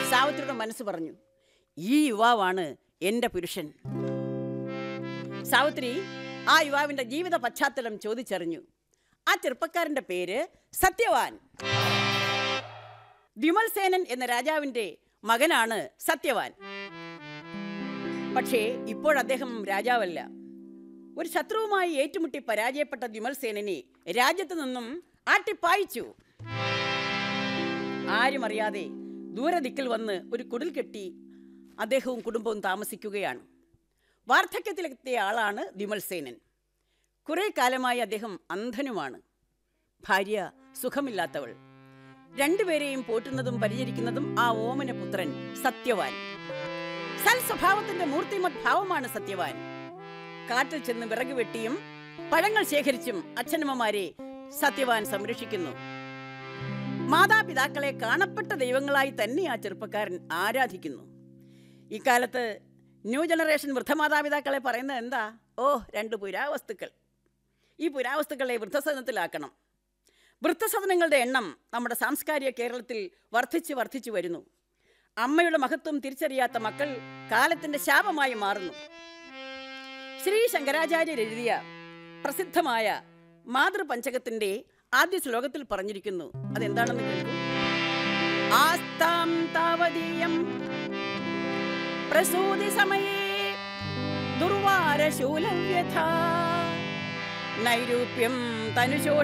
സാവിത്രിയുടെ മനസ്സ് പറഞ്ഞു ഈ യുവാവാണ് എൻ്റെ പുരുഷൻ സാവിത്രി ആ യുവാവിൻ്റെ ജീവിത പശ്ചാത്തലം ചോദിച്ചറിഞ്ഞു ആ ചെറുപ്പക്കാരൻ്റെ പേര് സത്യവാൻ വിമൽസേനൻ എന്ന രാജാവിൻ്റെ മകനാണ് സത്യവാൻ പക്ഷേ ഇപ്പോൾ അദ്ദേഹം രാജാവല്ല ഒരു ശത്രുവുമായി ഏറ്റുമുട്ടി പരാജയപ്പെട്ട വിമൽസേനനെ രാജ്യത്തു നിന്നും ആട്ടിപ്പായിച്ചു ആരും അറിയാതെ ദൂരദിക്കിൽ വന്ന് ഒരു കുടിൽ കെട്ടി അദ്ദേഹവും കുടുംബവും താമസിക്കുകയാണ് വാർദ്ധക്യത്തിലെത്തിയ ആളാണ് വിമൽസേനൻ കുറെ കാലമായി അദ്ദേഹം അന്ധനുമാണ് ഭാര്യ സുഖമില്ലാത്തവൾ രണ്ടുപേരെയും പോറ്റുന്നതും പരിചരിക്കുന്നതും ആ ഓമന പുത്രൻ സത്യവാൻ സൽ സ്വഭാവത്തിന്റെ മൂർത്തിമത് ഭാവമാണ് സത്യവാൻ കാട്ടിൽ ചെന്ന് വിറക് വെട്ടിയും പഴങ്ങൾ ശേഖരിച്ചും അച്ഛനമ്മമാരെ സത്യവാൻ സംരക്ഷിക്കുന്നു മാതാപിതാക്കളെ കാണപ്പെട്ട ദൈവങ്ങളായി തന്നെ ആ ചെറുപ്പക്കാരൻ ആരാധിക്കുന്നു ഇക്കാലത്ത് ന്യൂ ജനറേഷൻ വൃദ്ധമാതാപിതാക്കളെ പറയുന്നത് എന്താ ഓ രണ്ട് പുരാവസ്തുക്കൾ ഈ പുരാവസ്തുക്കളെ വൃദ്ധസദനത്തിലാക്കണം വൃദ്ധസദനങ്ങളുടെ എണ്ണം നമ്മുടെ സാംസ്കാരിക കേരളത്തിൽ വർദ്ധിച്ചു വർദ്ധിച്ചു വരുന്നു അമ്മയുടെ മഹത്വം തിരിച്ചറിയാത്ത മക്കൾ കാലത്തിന്റെ ശാപമായി മാറുന്നു ശ്രീ ശങ്കരാചാര്യർ എഴുതിയ പ്രസിദ്ധമായ മാതൃപഞ്ചകത്തിന്റെ ആദ്യ ശ്ലോകത്തിൽ പറഞ്ഞിരിക്കുന്നു അതെന്താണെന്ന് കേൾക്കൂ ആസ്താം താവതീയം പ്രസൂതി സമയേ ദുർവാരശൂലവ്യഥ നൈരൂപ്യം തനുശോ